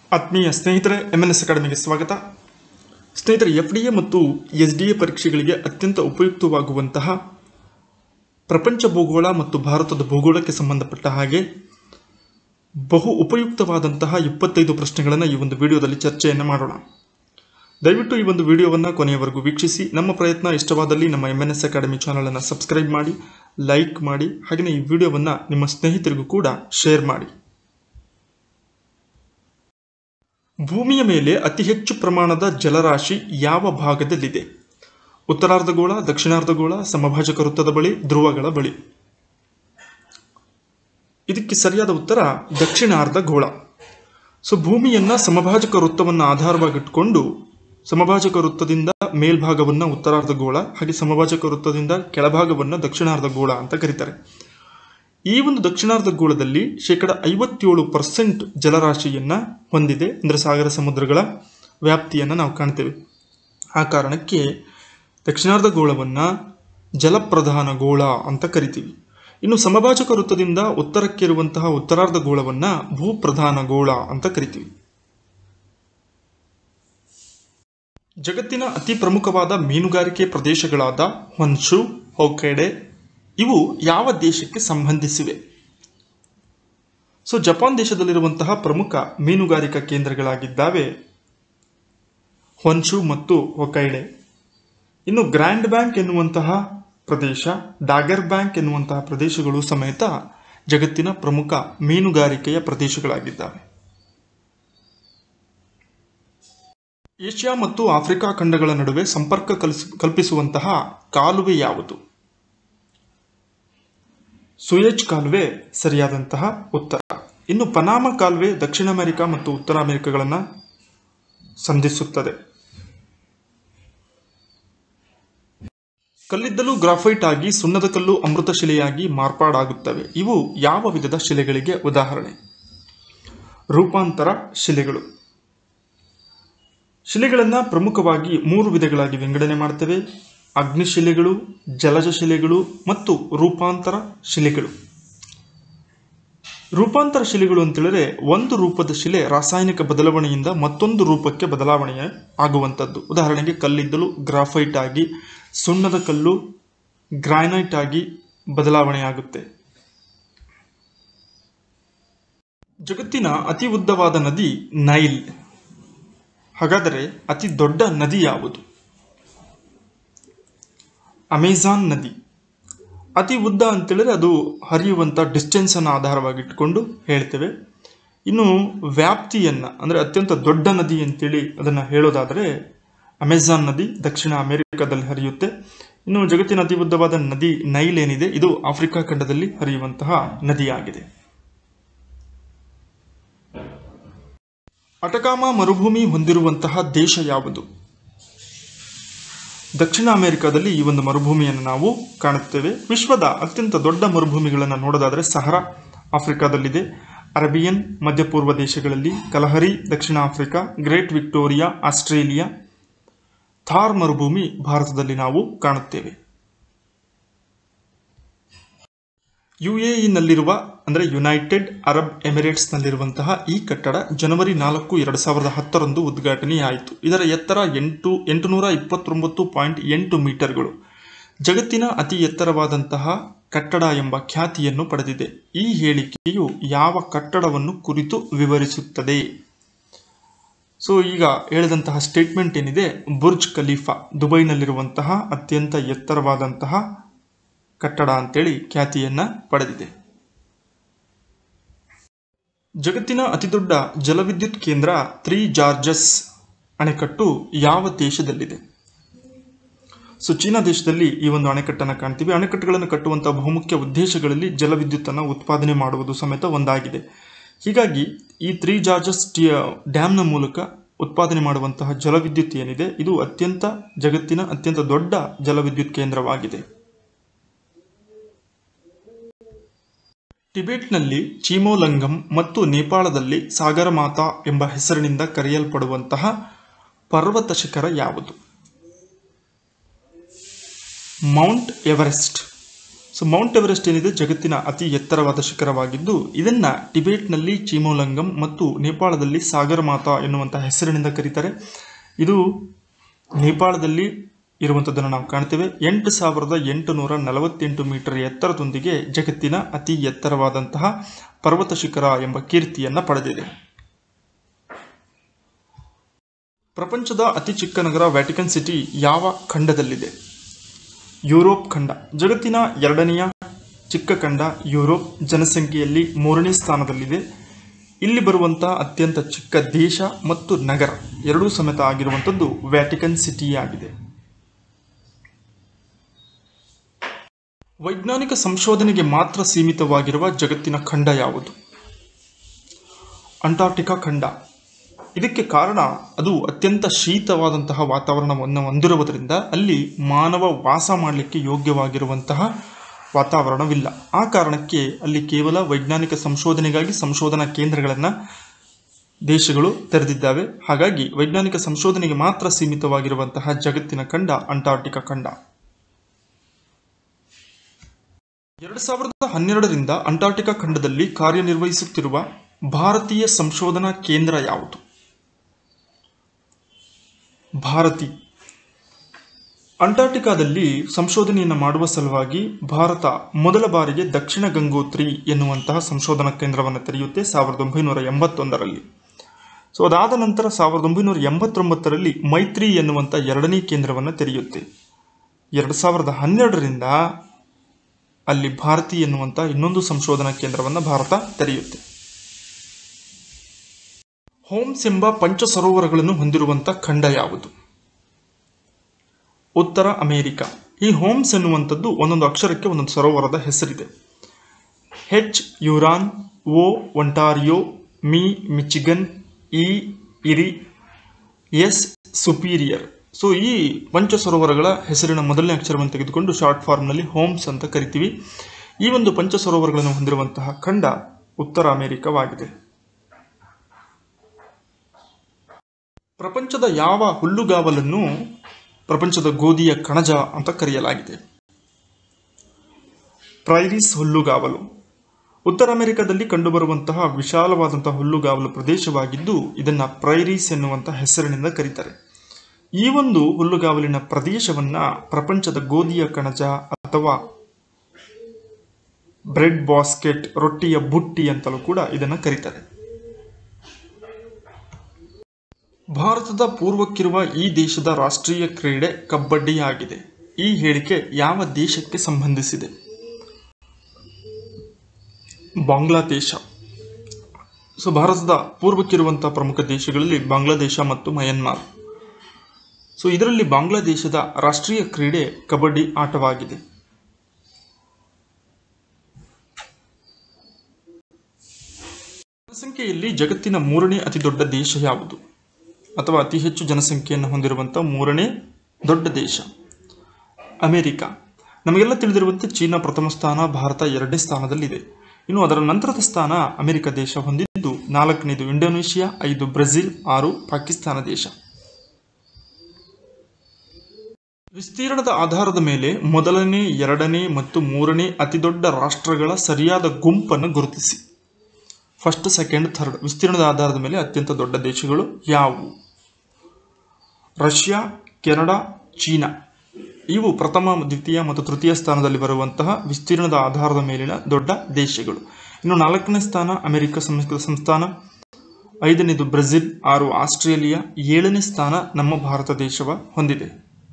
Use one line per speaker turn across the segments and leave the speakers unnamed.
ಆತ್ಮೀಯ ಸ್ನೇಹಿತರೆ M N S ಅಕಾಡೆಮಿಗೆ ಸ್ವಾಗತ ಸ್ನೇಹಿತರೆ ಎಫ್ ಡಿ ಎ ಮತ್ತು ಎಸ್ ಡಿ ಎ ಪರೀಕ್ಷೆಗಳಿಗೆ ಅತ್ಯಂತ ಉಪಯುಕ್ತವಾಗುವಂತಹ ಪ್ರಪಂಚ ಭೂಗೋಳ ಮತ್ತು ಭಾರತದ ಭೂಗೋಳಕ್ಕೆ ಸಂಬಂಧಪಟ್ಟ ಹಾಗೆ ಬಹು ಉಪಯುಕ್ತವಾದಂತಹ ಇಪ್ಪತ್ತೈದು ಪ್ರಶ್ನೆಗಳನ್ನು ಈ ಒಂದು ವಿಡಿಯೋದಲ್ಲಿ ಚರ್ಚೆಯನ್ನು ಮಾಡೋಣ ದಯವಿಟ್ಟು ಈ ಒಂದು ವಿಡಿಯೋವನ್ನು ಕೊನೆಯವರೆಗೂ ವೀಕ್ಷಿಸಿ ನಮ್ಮ ಪ್ರಯತ್ನ ಇಷ್ಟವಾದಲ್ಲಿ ನಮ್ಮ ಎಮ್ ಎನ್ ಎಸ್ ಅಕಾಡೆಮಿ ಚಾನಲನ್ನು ಸಬ್ಸ್ಕ್ರೈಬ್ ಮಾಡಿ ಲೈಕ್ ಮಾಡಿ ಹಾಗೆಯೇ ಈ ವಿಡಿಯೋವನ್ನು ನಿಮ್ಮ ಸ್ನೇಹಿತರಿಗೂ ಕೂಡ ಶೇರ್ ಮಾಡಿ ಭೂಮಿಯ ಮೇಲೆ ಅತಿ ಹೆಚ್ಚು ಪ್ರಮಾಣದ ಜಲರಾಶಿ ಯಾವ ಭಾಗದಲ್ಲಿದೆ ಉತ್ತರಾರ್ಧಗೋಳ ದಕ್ಷಿಣಾರ್ಧಗೋಳ ಸಮಭಾಜಕ ವೃತ್ತದ ಬಳಿ ಧ್ರುವಗಳ ಬಳಿ ಇದಕ್ಕೆ ಸರಿಯಾದ ಉತ್ತರ ದಕ್ಷಿಣಾರ್ಧಗೋಳ ಸೊ ಭೂಮಿಯನ್ನ ಸಮಭಾಜಕ ವೃತ್ತವನ್ನು ಆಧಾರವಾಗಿಟ್ಕೊಂಡು ಸಮಭಾಜಕ ವೃತ್ತದಿಂದ ಮೇಲ್ಭಾಗವನ್ನ ಉತ್ತರಾರ್ಧಗೋಳ ಹಾಗೆ ಸಮಭಾಜಕ ವೃತ್ತದಿಂದ ಕೆಳಭಾಗವನ್ನ ದಕ್ಷಿಣಾರ್ಧಗೋಳ ಅಂತ ಕರೀತಾರೆ ಈ ಒಂದು ದಕ್ಷಿಣಾರ್ಧಗೋಳದಲ್ಲಿ ಶೇಕಡ ಐವತ್ತೇಳು ಪರ್ಸೆಂಟ್ ಜಲರಾಶಿಯನ್ನ ಹೊಂದಿದೆ ಅಂದರೆ ಸಾಗರ ಸಮುದ್ರಗಳ ವ್ಯಾಪ್ತಿಯನ್ನು ನಾವು ಕಾಣ್ತೇವೆ ಆ ಕಾರಣಕ್ಕೆ ದಕ್ಷಿಣಾರ್ಧಗೋಳವನ್ನ ಜಲಪ್ರಧಾನ ಗೋಳ ಅಂತ ಕರಿತೀವಿ ಇನ್ನು ಸಮಭಾಜಕ ವೃತ್ತದಿಂದ ಉತ್ತರಕ್ಕೆ ಇರುವಂತಹ ಉತ್ತರಾರ್ಧಗೋಳವನ್ನ ಭೂಪ್ರಧಾನ ಗೋಳ ಅಂತ ಕರಿತೀವಿ ಜಗತ್ತಿನ ಅತಿ ಪ್ರಮುಖವಾದ ಮೀನುಗಾರಿಕೆ ಪ್ರದೇಶಗಳಾದ ಹೊನ್ಶು ಹೊಕೆಡೆ ಇವು ಯಾವ ದೇಶಕ್ಕೆ ಸಂಬಂಧಿಸಿವೆ ಸೊ ಜಪಾನ್ ದೇಶದಲ್ಲಿರುವಂತಹ ಪ್ರಮುಖ ಮೀನುಗಾರಿಕಾ ಕೇಂದ್ರಗಳಾಗಿದ್ದಾವೆ ಹೊನ್ಶು ಮತ್ತು ಹೊಕೈಡೆ ಇನ್ನು ಗ್ರ್ಯಾಂಡ್ ಬ್ಯಾಂಕ್ ಎನ್ನುವಂತಹ ಪ್ರದೇಶ ಡಾಗರ್ ಬ್ಯಾಂಕ್ ಎನ್ನುವಂತಹ ಪ್ರದೇಶಗಳು ಸಮೇತ ಜಗತ್ತಿನ ಪ್ರಮುಖ ಮೀನುಗಾರಿಕೆಯ ಪ್ರದೇಶಗಳಾಗಿದ್ದಾವೆ ಏಷ್ಯಾ ಮತ್ತು ಆಫ್ರಿಕಾ ಖಂಡಗಳ ನಡುವೆ ಸಂಪರ್ಕ ಕಲ್ಸ್- ಕಲ್ಪಿಸುವಂತಹ ಕಾಲುವೆ ಯಾವುದು ಸುಯೇಜ್ ಕಾಲುವೆ ಸರಿಯಾದಂತಹ ಉತ್ತರ ಇನ್ನು ಪನಾಮ ಕಾಲುವೆ ದಕ್ಷಿಣ ಅಮೆರಿಕ ಮತ್ತು ಉತ್ತರ ಅಮೆರಿಕಗಳನ್ನು ಸಂಧಿಸುತ್ತದೆ ಕಲ್ಲಿದ್ದಲು ಗ್ರಾಫೈಟ್ ಆಗಿ ಸುಣ್ಣದ ಕಲ್ಲು ಅಮೃತ ಶಿಲೆಯಾಗಿ ಮಾರ್ಪಾಡಾಗುತ್ತವೆ ಇವು ಯಾವ ವಿಧದ ಶಿಲೆಗಳಿಗೆ ಉದಾಹರಣೆ ರೂಪಾಂತರ ಶಿಲೆಗಳು ಶಿಲೆಗಳನ್ನು ಪ್ರಮುಖವಾಗಿ ಮೂರು ವಿಧಗಳಾಗಿ ವಿಂಗಡಣೆ ಮಾಡ್ತೇವೆ ಅಗ್ನಿಶಿಲೆಗಳು ಜಲಜ ಶಿಲೆಗಳು ಮತ್ತು ರೂಪಾಂತರ ಶಿಲೆಗಳು ರೂಪಾಂತರ ಶಿಲೆಗಳು ಅಂತೇಳಿದ್ರೆ ಒಂದು ರೂಪದ ಶಿಲೆ ರಾಸಾಯನಿಕ ಬದಲಾವಣೆಯಿಂದ ಮತ್ತೊಂದು ರೂಪಕ್ಕೆ ಬದಲಾವಣೆ ಆಗುವಂಥದ್ದು ಉದಾಹರಣೆಗೆ ಕಲ್ಲಿದ್ದಲು ಗ್ರಾಫೈಟ್ ಆಗಿ ಸುಣ್ಣದ ಕಲ್ಲು ಗ್ರಾನೈಟ್ ಆಗಿ ಬದಲಾವಣೆಯಾಗುತ್ತೆ ಜಗತ್ತಿನ ಅತಿ ಉದ್ದವಾದ ನದಿ ನೈಲ್ ಹಾಗಾದರೆ ಅತಿ ದೊಡ್ಡ ನದಿ ಯಾವುದು ಅಮೆಜಾನ್ ನದಿ ಅತಿ ಉದ್ದ ಅಂತೇಳಿದ್ರೆ ಅದು ಹರಿಯುವಂಥ ಡಿಸ್ಟೆನ್ಸನ್ನು ಆಧಾರವಾಗಿಟ್ಕೊಂಡು ಹೇಳ್ತೇವೆ ಇನ್ನು ವ್ಯಾಪ್ತಿಯನ್ನು ಅಂದರೆ ಅತ್ಯಂತ ದೊಡ್ಡ ನದಿ ಅಂತೇಳಿ ಅದನ್ನು ಹೇಳೋದಾದರೆ ಅಮೆಜಾನ್ ನದಿ ದಕ್ಷಿಣ ಅಮೆರಿಕದಲ್ಲಿ ಹರಿಯುತ್ತೆ ಇನ್ನು ಜಗತ್ತಿನ ಅತಿ ಉದ್ದವಾದ ನದಿ ನೈಲ್ ಏನಿದೆ ಇದು ಆಫ್ರಿಕಾ ಖಂಡದಲ್ಲಿ ಹರಿಯುವಂತಹ ನದಿಯಾಗಿದೆ ಅಟಕಾಮ ಮರುಭೂಮಿ ಹೊಂದಿರುವಂತಹ ದೇಶ ಯಾವುದು ದಕ್ಷಿಣ ಅಮೆರಿಕದಲ್ಲಿ ಈ ಒಂದು ಮರುಭೂಮಿಯನ್ನು ನಾವು ಕಾಣುತ್ತೇವೆ ವಿಶ್ವದ ಅತ್ಯಂತ ದೊಡ್ಡ ಮರುಭೂಮಿಗಳನ್ನು ನೋಡೋದಾದರೆ ಸಹರಾ ಆಫ್ರಿಕಾದಲ್ಲಿದೆ ಅರಬಿಯನ್ ಮಧ್ಯಪೂರ್ವ ದೇಶಗಳಲ್ಲಿ ಕಲಹರಿ ದಕ್ಷಿಣ Africa Great Victoria Australia Thar ಮರುಭೂಮಿ ಭಾರತದಲ್ಲಿ ನಾವು ಕಾಣುತ್ತೇವೆ ಯುಎಇನಲ್ಲಿರುವ ಅಂದರೆ ಯುನೈಟೆಡ್ ಅರಬ್ ಎಮಿರೇಟ್ಸ್ನಲ್ಲಿರುವಂತಹ ಈ ಕಟ್ಟಡ ಜನವರಿ ನಾಲ್ಕು ಎರಡು ಸಾವಿರದ ಹತ್ತರಂದು ಉದ್ಘಾಟನೆಯಾಯಿತು ಇದರ ಎತ್ತರ ಎಂಟು ಎಂಟುನೂರ ಇಪ್ಪತ್ತೊಂಬತ್ತು ಪಾಯಿಂಟ್ ಎಂಟು ಮೀಟರ್ಗಳು ಜಗತ್ತಿನ ಅತಿ ಎತ್ತರವಾದಂತಹ ಕಟ್ಟಡ ಎಂಬ ಖ್ಯಾತಿಯನ್ನು ಪಡೆದಿದೆ ಈ ಹೇಳಿಕೆಯು ಯಾವ ಕಟ್ಟಡವನ್ನು ಕುರಿತು ವಿವರಿಸುತ್ತದೆ ಸೊ ಈಗ ಹೇಳಿದಂತಹ ಸ್ಟೇಟ್ಮೆಂಟ್ ಏನಿದೆ ಬುರ್ಜ್ ಖಲೀಫಾ ದುಬೈನಲ್ಲಿರುವಂತಹ ಅತ್ಯಂತ ಎತ್ತರವಾದಂತಹ ಕಟ್ಟಡ ಅಂತೇಳಿ ಖ್ಯಾತಿಯನ್ನ ಪಡೆದಿದೆ ಜಗತ್ತಿನ ಅತಿದೊಡ್ಡ ಜಲವಿದ್ಯುತ್ ಕೇಂದ್ರ ತ್ರೀ ಜಾರ್ಜಸ್ ಅಣೆಕಟ್ಟು ಯಾವ ದೇಶದಲ್ಲಿದೆ ಸೊ ಚೀನಾ ದೇಶದಲ್ಲಿ ಈ ಒಂದು ಅಣೆಕಟ್ಟನ್ನು ಕಾಣ್ತೀವಿ ಅಣೆಕಟ್ಟುಗಳನ್ನು ಕಟ್ಟುವಂತಹ ಬಹುಮುಖ್ಯ ಉದ್ದೇಶಗಳಲ್ಲಿ ಜಲವಿದ್ಯುತ್ತನ್ನು ಉತ್ಪಾದನೆ ಮಾಡುವುದು ಸಮೇತ ಒಂದಾಗಿದೆ ಹೀಗಾಗಿ ಈ ತ್ರೀ ಜಾರ್ಜಸ್ ಡ್ಯಾಮ್ನ ಮೂಲಕ ಉತ್ಪಾದನೆ ಮಾಡುವಂತಹ ಜಲವಿದ್ಯುತ್ ಏನಿದೆ ಇದು ಅತ್ಯಂತ ಜಗತ್ತಿನ ಅತ್ಯಂತ ದೊಡ್ಡ ಜಲವಿದ್ಯುತ್ ಕೇಂದ್ರವಾಗಿದೆ ಟಿಬೆಟ್ನಲ್ಲಿ ಚೀಮೋಲಂಗಂ ಮತ್ತು ನೇಪಾಳದಲ್ಲಿ ಸಾಗರಮಾತಾ ಎಂಬ ಹೆಸರಿನಿಂದ ಕರೆಯಲ್ಪಡುವಂತಹ ಪರ್ವತ ಶಿಖರ ಯಾವುದು Mount Everest so Mount Everest ಏನಿದೆ ಜಗತ್ತಿನ ಅತಿ ಎತ್ತರವಾದ ಶಿಖರವಾಗಿದ್ದು ಇದನ್ನ ಟಿಬೇಟ್ನಲ್ಲಿ ಚೀಮೋಲಂಗಂ ಮತ್ತು ನೇಪಾಳದಲ್ಲಿ ಸಾಗರ ಮಾತಾ ಎನ್ನುವಂತಹ ಹೆಸರಿನಿಂದ ಕರೀತಾರೆ ಇದು ನೇಪಾಳದಲ್ಲಿ ಇರುವಂಥದ್ದನ್ನು ನಾವು ಕಾಣ್ತೇವೆ ಎಂಟು ಸಾವಿರದ ಎಂಟುನೂರ ನಲವತ್ತೆಂಟು ಮೀಟರ್ ಎತ್ತರದೊಂದಿಗೆ ಜಗತ್ತಿನ ಅತಿ ಎತ್ತರವಾದಂತಹ ಪರ್ವತ ಶಿಖರ ಎಂಬ ಕೀರ್ತಿಯನ್ನು ಪಡೆದಿದೆ ಪ್ರಪಂಚದ ಅತಿ ಚಿಕ್ಕ ನಗರ ವ್ಯಾಟಿಕನ್ ಸಿಟಿ ಯಾವ ಖಂಡದಲ್ಲಿದೆ ಯುರೋಪ್ ಖಂಡ ಜಗತ್ತಿನ ಎರಡನೆಯ ಚಿಕ್ಕ ಖಂಡ ಯುರೋಪ್ ಜನಸಂಖ್ಯೆಯಲ್ಲಿ ಮೂರನೇ ಸ್ಥಾನದಲ್ಲಿದೆ ಇಲ್ಲಿ ಬರುವಂತಹ ಅತ್ಯಂತ ಚಿಕ್ಕ ದೇಶ ಮತ್ತು ನಗರ ಎರಡೂ ಸಮೇತ ಆಗಿರುವಂಥದ್ದು ವ್ಯಾಟಿಕನ್ ಸಿಟಿ ಆಗಿದೆ ವೈಜ್ಞಾನಿಕ ಸಂಶೋಧನೆಗೆ ಮಾತ್ರ ಸೀಮಿತವಾಗಿರುವ ಜಗತ್ತಿನ ಖಂಡ ಯಾವುದು ಅಂಟಾರ್ಟಿಕಾ ಖಂಡ ಇದಕ್ಕೆ ಕಾರಣ ಅದು ಅತ್ಯಂತ ಶೀತವಾದಂತಹ ವಾತಾವರಣವನ್ನು ಹೊಂದಿರುವುದರಿಂದ ಅಲ್ಲಿ ಮಾನವ ವಾಸ ಮಾಡಲಿಕ್ಕೆ ಯೋಗ್ಯವಾಗಿರುವಂತಹ ವಾತಾವರಣವಿಲ್ಲ ಆ ಕಾರಣಕ್ಕೆ ಅಲ್ಲಿ ಕೇವಲ ವೈಜ್ಞಾನಿಕ ಸಂಶೋಧನೆಗಾಗಿ ಸಂಶೋಧನಾ ಕೇಂದ್ರಗಳನ್ನು ದೇಶಗಳು ತೆರೆದಿದ್ದಾವೆ ಹಾಗಾಗಿ ವೈಜ್ಞಾನಿಕ ಸಂಶೋಧನೆಗೆ ಮಾತ್ರ ಸೀಮಿತವಾಗಿರುವಂತಹ ಜಗತ್ತಿನ ಖಂಡ ಅಂಟಾರ್ಟಿಕಾ ಖಂಡ ಎರಡು ಸಾವಿರದ ಹನ್ನೆರಡರಿಂದ ಅಂಟಾರ್ಟಿಕಾ ಖಂಡದಲ್ಲಿ ಕಾರ್ಯನಿರ್ವಹಿಸುತ್ತಿರುವ ಭಾರತೀಯ ಸಂಶೋಧನಾ ಕೇಂದ್ರ ಯಾವುದು ಭಾರತಿ ಅಂಟಾರ್ಟಿಕಾದಲ್ಲಿ ಸಂಶೋಧನೆಯನ್ನು ಮಾಡುವ ಸಲುವಾಗಿ ಭಾರತ ಮೊದಲ ಬಾರಿಗೆ ದಕ್ಷಿಣ ಗಂಗೋತ್ರಿ ಎನ್ನುವಂತಹ ಸಂಶೋಧನಾ ಕೇಂದ್ರವನ್ನು ತೆರೆಯುತ್ತೆ ಸಾವಿರದ ಒಂಬೈನೂರ ಎಂಬತ್ತೊಂದರಲ್ಲಿ ಸೊ ಅದಾದ ನಂತರ ಸಾವಿರದ ಒಂಬೈನೂರ ಎಂಬತ್ತೊಂಬತ್ತರಲ್ಲಿ ಮೈತ್ರಿ ಎನ್ನುವಂಥ ಎರಡನೇ ಕೇಂದ್ರವನ್ನು ತೆರೆಯುತ್ತೆ ಎರಡು ಸಾವಿರದ ಹನ್ನೆರಡರಿಂದ ಅಲ್ಲಿ ಭಾರತಿ ಎನ್ನುವಂಥ ಇನ್ನೊಂದು ಸಂಶೋಧನಾ ಕೇಂದ್ರವನ್ನು ಭಾರತ ತೆರೆಯುತ್ತೆ ಹೋಮ್ಸ್ ಎಂಬ ಪಂಚ ಸರೋವರಗಳನ್ನು ಹೊಂದಿರುವಂಥ ಖಂಡ ಯಾವುದು ಉತ್ತರ ಅಮೆರಿಕ ಈ ಹೋಮ್ಸ್ ಎನ್ನುವಂಥದ್ದು ಒಂದೊಂದು ಅಕ್ಷರಕ್ಕೆ ಒಂದೊಂದು ಸರೋವರದ ಹೆಸರಿದೆ H Huron O Ontario M Michigan E Erie S Superior so ಈ ಪಂಚ ಸರೋವರಗಳ ಹೆಸರಿನ ಮೊದಲನೇ ಅಕ್ಷರವನ್ನು ತೆಗೆದುಕೊಂಡು ಶಾರ್ಟ್ ಫಾರ್ಮ್ನಲ್ಲಿ ಹೋಮ್ಸ್ ಅಂತ ಕರಿತೀವಿ ಈ ಒಂದು ಪಂಚ ಸರೋವರಗಳನ್ನು ಹೊಂದಿರುವಂತಹ ಖಂಡ ಉತ್ತರ ಅಮೆರಿಕವಾಗಿದೆ ಪ್ರಪಂಚದ ಯಾವ ಹುಲ್ಲುಗಾವಲನ್ನು ಪ್ರಪಂಚದ ಗೋಧಿಯ ಕಣಜ ಅಂತ ಕರೆಯಲಾಗಿದೆ ಪ್ರೈರಿಸ್ ಹುಲ್ಲುಗಾವಲು ಉತ್ತರ ಅಮೆರಿಕದಲ್ಲಿ ಕಂಡುಬರುವಂತಹ ವಿಶಾಲವಾದಂತಹ ಹುಲ್ಲುಗಾವಲು ಪ್ರದೇಶವಾಗಿದ್ದು ಇದನ್ನ ಪ್ರೈರೀಸ್ ಎನ್ನುವಂತಹ ಹೆಸರಿನಿಂದ ಕರೀತಾರೆ ಈ ಒಂದು ಹುಲ್ಲುಗಾವಲಿನ ಪ್ರದೇಶವನ್ನ ಪ್ರಪಂಚದ ಗೋಧಿಯ ಕಣಜ ಅಥವಾ ಬ್ರೆಡ್ ಬಾಸ್ಕೆಟ್ ರೊಟ್ಟಿಯ ಬುಟ್ಟಿ ಅಂತಲೂ ಕೂಡ ಇದನ್ನು ಕರೀತಾರೆ ಭಾರತದ ಪೂರ್ವಕ್ಕಿರುವ ಈ ದೇಶದ ರಾಷ್ಟ್ರೀಯ ಕ್ರೀಡೆ ಕಬಡ್ಡಿ ಆಗಿದೆ ಈ ಹೇಳಿಕೆ ಯಾವ ದೇಶಕ್ಕೆ ಸಂಬಂಧಿಸಿದೆ ಬಾಂಗ್ಲಾದೇಶ ಸೊ ಭಾರತದ ಪೂರ್ವಕ್ಕಿರುವಂತಹ ಪ್ರಮುಖ ದೇಶಗಳಲ್ಲಿ ಬಾಂಗ್ಲಾದೇಶ ಮತ್ತು ಮಯನ್ಮಾರ್ ಸೊ ಇದರಲ್ಲಿ ಬಾಂಗ್ಲಾದೇಶದ ರಾಷ್ಟ್ರೀಯ ಕ್ರೀಡೆ ಕಬಡ್ಡಿ ಆಟವಾಗಿದೆ ಜನಸಂಖ್ಯೆಯಲ್ಲಿ ಜಗತ್ತಿನ ಮೂರನೇ ಅತಿ ದೊಡ್ಡ ದೇಶ ಯಾವುದು ಅಥವಾ ಅತಿ ಹೆಚ್ಚು ಜನಸಂಖ್ಯೆಯನ್ನು ಹೊಂದಿರುವಂತಹ ಮೂರನೇ ದೊಡ್ಡ ದೇಶ ಅಮೆರಿಕ ನಮಗೆಲ್ಲ ತಿಳಿದಿರುವಂತೆ ಚೀನಾ ಪ್ರಥಮ ಸ್ಥಾನ ಭಾರತ ಎರಡನೇ ಸ್ಥಾನದಲ್ಲಿದೆ ಇನ್ನು ಅದರ ನಂತರದ ಸ್ಥಾನ ಅಮೆರಿಕ ದೇಶ ಹೊಂದಿದ್ದು ನಾಲ್ಕನೇದು ಇಂಡೋನೇಷಿಯಾ ಐದು ಬ್ರೆಜಿಲ್ ಆರು ಪಾಕಿಸ್ತಾನ ದೇಶ ವಿಸ್ತೀರ್ಣದ ಆಧಾರದ ಮೇಲೆ ಮೊದಲನೇ ಎರಡನೇ ಮತ್ತು ಮೂರನೇ ಅತಿದೊಡ್ಡ ರಾಷ್ಟ್ರಗಳ ಸರಿಯಾದ ಗುಂಪನ್ನು ಗುರುತಿಸಿ ಫಸ್ಟ್ ಸೆಕೆಂಡ್ ಥರ್ಡ್ ವಿಸ್ತೀರ್ಣದ ಆಧಾರದ ಮೇಲೆ ಅತ್ಯಂತ ದೊಡ್ಡ ದೇಶಗಳು ಯಾವುವು ರಷ್ಯಾ ಕೆನಡಾ ಚೀನಾ ಇವು ಪ್ರಥಮ ದ್ವಿತೀಯ ಮತ್ತು ತೃತೀಯ ಸ್ಥಾನದಲ್ಲಿ ಬರುವಂತಹ ವಿಸ್ತೀರ್ಣದ ಆಧಾರದ ಮೇಲಿನ ದೊಡ್ಡ ದೇಶಗಳು ಇನ್ನು ನಾಲ್ಕನೇ ಸ್ಥಾನ ಅಮೆರಿಕ ಸಂಯುಕ್ತ ಸಂಸ್ಥಾನ ಐದನೇದು ಬ್ರೆಜಿಲ್ ಆರು ಆಸ್ಟ್ರೇಲಿಯಾ ಏಳನೇ ಸ್ಥಾನ ನಮ್ಮ ಭಾರತ ದೇಶವ ಹೊಂದಿದೆ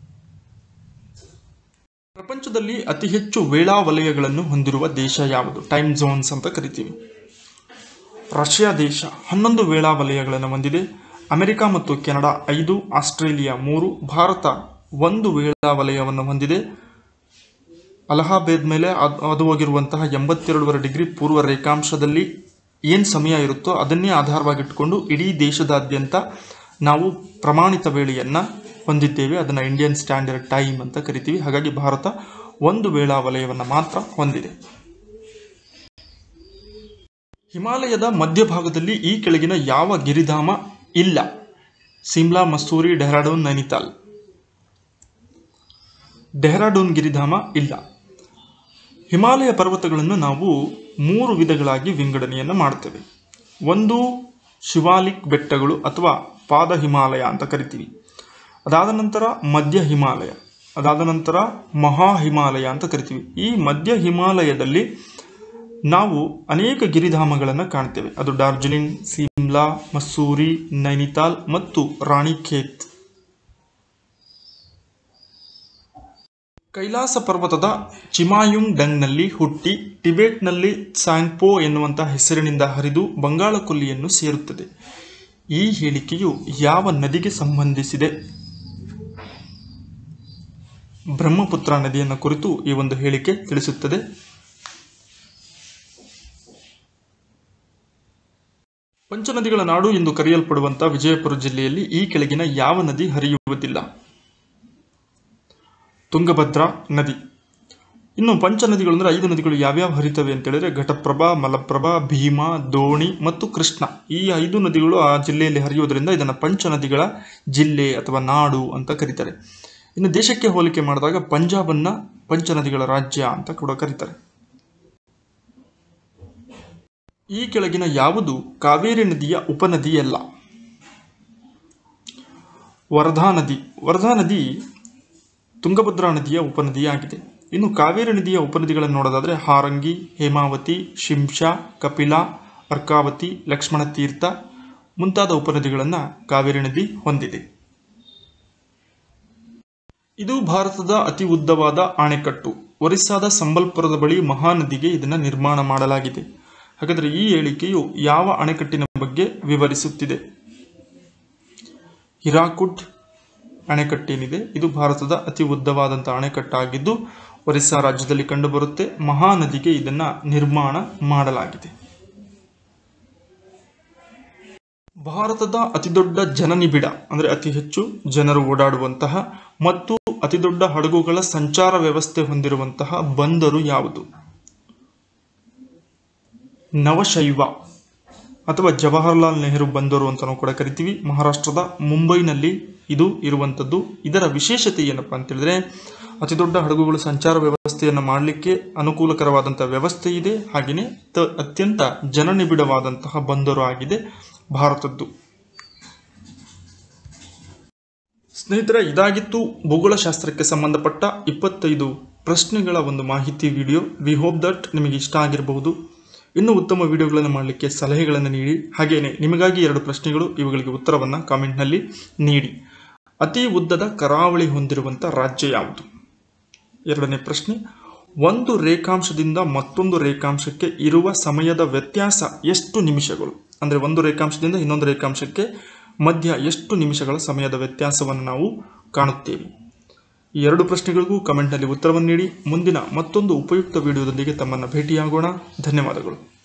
ಪ್ರಪಂಚದಲ್ಲಿ ಅತಿ ಹೆಚ್ಚು ವೇಳಾ ವಲಯಗಳನ್ನು ಹೊಂದಿರುವ ದೇಶ ಯಾವುದು ಟೈಮ್ ಝೋನ್ಸ್ ಅಂತ ಕರಿತೀವಿ ರಷ್ಯಾ ದೇಶ ಹನ್ನೊಂದು ವೇಳಾ ವಲಯಗಳನ್ನು ಹೊಂದಿದೆ ಅಮೆರಿಕ ಮತ್ತು ಕೆನಡಾ ಐದು ಆಸ್ಟ್ರೇಲಿಯಾ ಮೂರು ಭಾರತ ಒಂದು ವೇಳಾ ವಲಯವನ್ನು ಹೊಂದಿದೆ ಅಲಹಾಬಾದ್ ಮೇಲೆ ಅದ್- ಅದು ಹೋಗಿರುವಂತಹ ಎಂಬತ್ತೆರಡೂವರೆ ಡಿಗ್ರಿ ಪೂರ್ವ ರೇಖಾಂಶದಲ್ಲಿ ಏನು ಸಮಯ ಇರುತ್ತೋ ಅದನ್ನೇ ಆಧಾರವಾಗಿಟ್ಟುಕೊಂಡು ಇಡೀ ದೇಶದಾದ್ಯಂತ ನಾವು ಪ್ರಮಾಣಿತ ವೇಳೆಯನ್ನು ಹೊಂದಿದ್ದೇವೆ ಅದನ್ನು ಇಂಡಿಯನ್ ಸ್ಟ್ಯಾಂಡರ್ಡ್ ಟೈಮ್ ಅಂತ ಕರಿತೀವಿ ಹಾಗಾಗಿ ಭಾರತ ಒಂದು ವೇಳಾ ವಲಯವನ್ನು ಮಾತ್ರ ಹೊಂದಿದೆ ಹಿಮಾಲಯದ ಮಧ್ಯಭಾಗದಲ್ಲಿ ಈ ಕೆಳಗಿನ ಯಾವ ಗಿರಿಧಾಮ ಇಲ್ಲ ಸಿಮ್ಲಾ ಮಸೂರಿ ಡೆಹ್ರಾಡೂನ್ ನೈನಿತಾಲ್ ಡೆಹ್ರಾಡೂನ್ ಗಿರಿಧಾಮ ಇಲ್ಲ ಹಿಮಾಲಯ ಪರ್ವತಗಳನ್ನು ನಾವು ಮೂರು ವಿಧಗಳಾಗಿ ವಿಂಗಡಣೆಯನ್ನು ಮಾಡ್ತೇವೆ ಒಂದು ಶಿವಾಲಿಕ್ ಬೆಟ್ಟಗಳು ಅಥವಾ ಪಾದ ಹಿಮಾಲಯ ಅಂತ ಕರಿತೀವಿ ಅದಾದ ನಂತರ ಮಧ್ಯ ಹಿಮಾಲಯ ಅದಾದ ನಂತರ ಮಹಾ ಹಿಮಾಲಯ ಅಂತ ಕರಿತೀವಿ ಈ ಮಧ್ಯ ಹಿಮಾಲಯದಲ್ಲಿ ನಾವು ಅನೇಕ ಗಿರಿಧಾಮಗಳನ್ನು ಕಾಣ್ತೇವೆ ಅದು ಡಾರ್ಜಿಲಿಂಗ್ ಸಿಮ್ಲಾ ಮಸೂರಿ ನೈನಿತಾಲ್ ಮತ್ತು ರಾಣಿಖೇತ್ ಕೈಲಾಸ ಪರ್ವತದ ಚಿಮಾಯುಂಗ್ ಡಂಗ್ನಲ್ಲಿ ಹುಟ್ಟಿ ಟಿಬೆಟ್ನಲ್ಲಿ ಸ್ಯಾಂಗ್ಪೋ ಎನ್ನುವಂಥ ಹೆಸರಿನಿಂದ ಹರಿದು ಬಂಗಾಳ ಕೊಲ್ಲಿಯನ್ನು ಸೇರುತ್ತದೆ ಈ ಹೇಳಿಕೆಯು ಯಾವ ನದಿಗೆ ಸಂಬಂಧಿಸಿದೆ ಬ್ರಹ್ಮಪುತ್ರ ನದಿಯನ್ನು ಕುರಿತು ಈ ಒಂದು ಹೇಳಿಕೆ ತಿಳಿಸುತ್ತದೆ ಪಂಚನದಿಗಳ ನಾಡು ಎಂದು ಕರೆಯಲ್ಪಡುವಂತಹ ವಿಜಯಪುರ ಜಿಲ್ಲೆಯಲ್ಲಿ ಈ ಕೆಳಗಿನ ಯಾವ ನದಿ ಹರಿಯುವುದಿಲ್ಲ ತುಂಗಭದ್ರಾ ನದಿ ಇನ್ನು ಪಂಚನದಿಗಳು ಅಂದರೆ ಐದು ನದಿಗಳು ಯಾವ್ಯಾವ ಹರಿತವೆ ಅಂತ ಹೇಳಿದ್ರೆ ಘಟಪ್ರಭಾ ಮಲಪ್ರಭಾ ಭೀಮಾ ದೋಣಿ ಮತ್ತು ಕೃಷ್ಣ ಈ ಐದು ನದಿಗಳು ಆ ಜಿಲ್ಲೆಯಲ್ಲಿ ಹರಿಯುವುದರಿಂದ ಇದನ್ನು ಪಂಚನದಿಗಳ ಜಿಲ್ಲೆ ಅಥವಾ ನಾಡು ಅಂತ ಕರೀತಾರೆ ಇನ್ನು ದೇಶಕ್ಕೆ ಹೋಲಿಕೆ ಮಾಡಿದಾಗ ಪಂಜಾಬನ್ನ ಪಂಚನದಿಗಳ ರಾಜ್ಯ ಅಂತ ಕೂಡ ಕರೀತಾರೆ ಈ ಕೆಳಗಿನ ಯಾವುದು ಕಾವೇರಿ ನದಿಯ ಉಪನದಿಯಲ್ಲ ವರ್ಧಾ ನದಿ ವರ್ಧಾ ನದಿ ತುಂಗಭದ್ರಾ ನದಿಯ ಉಪನದಿಯಾಗಿದೆ ಇನ್ನು ಕಾವೇರಿ ನದಿಯ ಉಪನದಿಗಳನ್ನು ನೋಡೋದಾದರೆ ಹಾರಂಗಿ ಹೇಮಾವತಿ ಶಿಂಷಾ ಕಪಿಲಾ ಅರ್ಕಾವತಿ ಲಕ್ಷ್ಮಣ ತೀರ್ಥ ಮುಂತಾದ ಉಪನದಿಗಳನ್ನು ಕಾವೇರಿ ನದಿ ಹೊಂದಿದೆ ಇದು ಭಾರತದ ಅತಿ ಉದ್ದವಾದ ಅಣೆಕಟ್ಟು ಒರಿಸ್ಸಾದ ಸಂಬಲ್ಪುರದ ಬಳಿ ಮಹಾನದಿಗೆ ಇದನ್ನು ನಿರ್ಮಾಣ ಮಾಡಲಾಗಿದೆ ಹಾಗಾದರೆ ಈ ಹೇಳಿಕೆಯು ಯಾವ ಅಣೆಕಟ್ಟಿನ ಬಗ್ಗೆ ವಿವರಿಸುತ್ತಿದೆ ಹಿರಾಕುಡ್ ಅಣೆಕಟ್ಟೇನಿದೆ ಇದು ಭಾರತದ ಅತಿ ಉದ್ದವಾದಂಥ ಅಣೆಕಟ್ಟಾಗಿದ್ದು ಒರಿಸ್ಸಾ ರಾಜ್ಯದಲ್ಲಿ ಕಂಡುಬರುತ್ತೆ ಮಹಾನದಿಗೆ ಇದನ್ನ ನಿರ್ಮಾಣ ಮಾಡಲಾಗಿದೆ ಭಾರತದ ಅತಿದೊಡ್ಡ ಜನನಿಬಿಡ ಅಂದರೆ ಅತಿ ಹೆಚ್ಚು ಜನರು ಓಡಾಡುವಂತಹ ಮತ್ತು ಅತಿದೊಡ್ಡ ಹಡಗುಗಳ ಸಂಚಾರ ವ್ಯವಸ್ಥೆ ಹೊಂದಿರುವಂತಹ ಬಂದರು ಯಾವುದು ನವಶೈವ ಅಥವಾ ಜವಾಹರ್ಲಾಲ್ ನೆಹರು ಬಂದರು ಅಂತ ನಾವು ಕೂಡ ಕರಿತೀವಿ ಮಹಾರಾಷ್ಟ್ರದ ಮುಂಬೈನಲ್ಲಿ ಇದು ಇರುವಂಥದ್ದು ಇದರ ವಿಶೇಷತೆ ಏನಪ್ಪಾ ಅಂತ ಹೇಳಿದ್ರೆ ಅತಿ ದೊಡ್ಡ ಹಡಗುಗಳು ಸಂಚಾರ ವ್ಯವಸ್ಥೆಯನ್ನು ಮಾಡಲಿಕ್ಕೆ ಅನುಕೂಲಕರವಾದಂಥ ವ್ಯವಸ್ಥೆ ಇದೆ ಹಾಗೆಯೇ ತ ಅತ್ಯಂತ ಜನನಿಬಿಡವಾದಂತಹ ಬಂದರು ಆಗಿದೆ ಭಾರತದ್ದು ಸ್ನೇಹಿತರೆ ಇದಾಗಿತ್ತು ಭೂಗೋಳಶಾಸ್ತ್ರಕ್ಕೆ ಸಂಬಂಧಪಟ್ಟ ಇಪ್ಪತ್ತೈದು ಪ್ರಶ್ನೆಗಳ ಒಂದು ಮಾಹಿತಿ ವಿಡಿಯೋ ವಿ ಹೋಪ್ ದಟ್ ನಿಮಗೆ ಇಷ್ಟ ಆಗಿರಬಹುದು ಇನ್ನೂ ಉತ್ತಮ ವಿಡಿಯೋಗಳನ್ನು ಮಾಡಲಿಕ್ಕೆ ಸಲಹೆಗಳನ್ನು ನೀಡಿ ಹಾಗೆಯೇ ನಿಮಗಾಗಿ ಎರಡು ಪ್ರಶ್ನೆಗಳು ಇವುಗಳಿಗೆ ಉತ್ತರವನ್ನು ಕಾಮೆಂಟ್ನಲ್ಲಿ ನೀಡಿ ಅತಿ ಉದ್ದದ ಕರಾವಳಿ ಹೊಂದಿರುವಂಥ ರಾಜ್ಯ ಯಾವುದು ಎರಡನೇ ಪ್ರಶ್ನೆ ಒಂದು ರೇಖಾಂಶದಿಂದ ಮತ್ತೊಂದು ರೇಖಾಂಶಕ್ಕೆ ಇರುವ ಸಮಯದ ವ್ಯತ್ಯಾಸ ಎಷ್ಟು ನಿಮಿಷಗಳು ಅಂದರೆ ಒಂದು ರೇಖಾಂಶದಿಂದ ಇನ್ನೊಂದು ರೇಖಾಂಶಕ್ಕೆ ಮಧ್ಯ ಎಷ್ಟು ನಿಮಿಷಗಳ ಸಮಯದ ವ್ಯತ್ಯಾಸವನ್ನು ನಾವು ಕಾಣುತ್ತೇವೆ ಈ ಎರಡು ಪ್ರಶ್ನೆಗಳಿಗೂ ಕಮೆಂಟ್ನಲ್ಲಿ ಉತ್ತರವನ್ನು ನೀಡಿ ಮುಂದಿನ ಮತ್ತೊಂದು ಉಪಯುಕ್ತ ವಿಡಿಯೋದೊಂದಿಗೆ ತಮ್ಮನ್ನು ಭೇಟಿಯಾಗೋಣ ಧನ್ಯವಾದಗಳು